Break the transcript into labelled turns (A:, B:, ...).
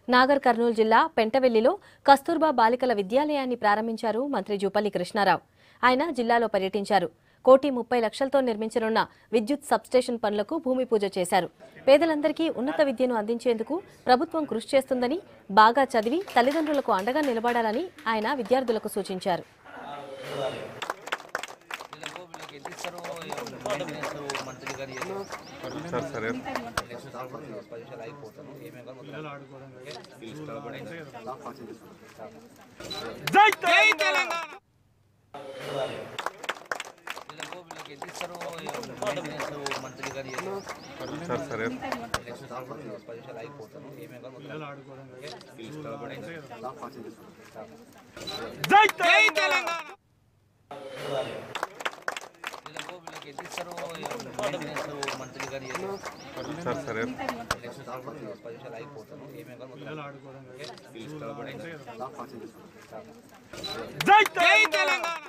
A: నాగర్ కర్నూలు జిల్లా పెంటవెల్లిలో కస్తూర్బా బాలికల విద్యాలయాన్ని ప్రారంభించారు మంత్రి జూపల్లి కృష్ణారావు ఆయన జిల్లాలో పర్యటించారు కోటి ముప్పై లక్షలతో నిర్మించనున్న విద్యుత్ సబ్స్టేషన్ పనులకు భూమి పూజ చేశారు పేదలందరికీ ఉన్నత విద్యను అందించేందుకు ప్రభుత్వం కృషి చేస్తుందని బాగా చదివి తల్లిదండ్రులకు అండగా నిలబడాలని ఆయన విద్యార్థులకు సూచించారు
B: వీళ్ళకు వీళ్ళకి ఎంత ఇస్తారు మెయింటెనెన్స్ మంత్లీ గారు
C: సార్ సరే
B: పరీక్షలు అయిపోతాను ఏమేమి కాదు మొత్తం వీళ్ళకు వీళ్ళకి ఎంత ఇస్తారు మెయింటెనెన్స్ మంత్లీ గారు
C: సార్ సరే
B: పరీక్షలు అయిపోతాను ఏమేమి కాదు మొత్తం వీళ్ళకు వీళ్ళకి ఎంత ఇస్తారు మెయింటెనెన్స్ మంత్లీ గారు
C: సార్ సరే
B: పరీక్షలు అయిపోతాను ఏమేమి కాదు మొత్తం
D: జై తెలంగాణ